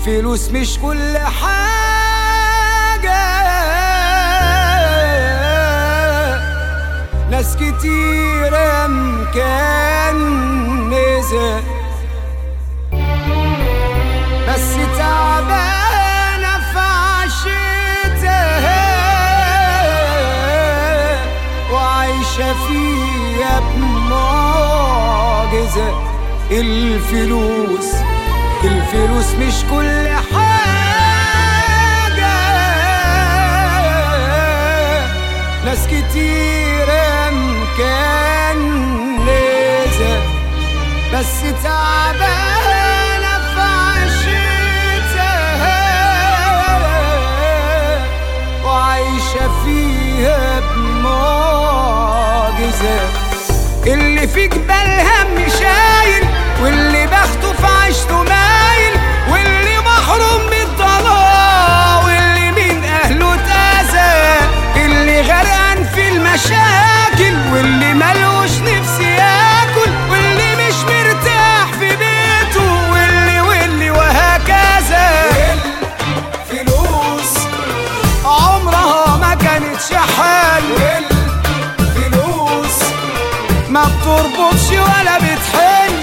الفلوس مش كل حاجة ناس كتيرة مكنزة بس تعبانة في عشتها وعايشة فيها بمعجزة الفلوس الفلوس مش كل حاجة ناس كتيرة مكنزة بس تعبانة في عشتها وعايشة فيها بمعجزة اللي في جبالها مش شايل واللي بخته في عيشته مايل واللي محروم من الضلال واللي من اهله اتأذى اللي غرقان في المشاكل واللي ملوش نفس ياكل واللي مش مرتاح في بيته واللي واللي وهكذا فلوس عمرها ما كانت شحال فلوس ما بتربطش ولا بتحل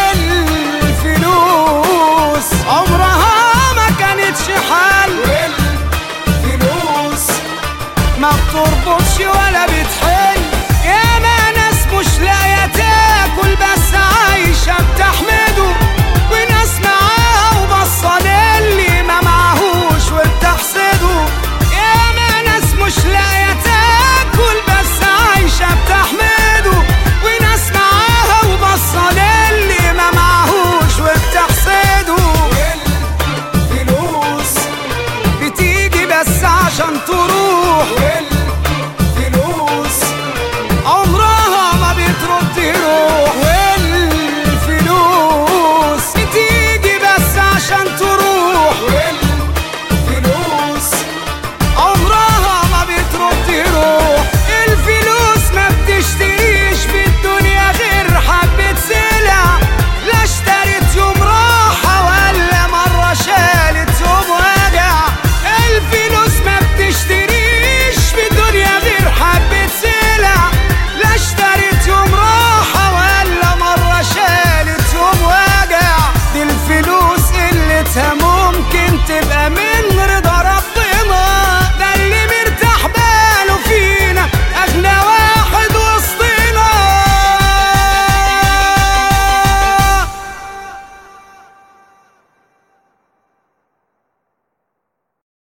والفلوس عمرها ما كانت شحال فلوس ما بتربطش ولا بتحل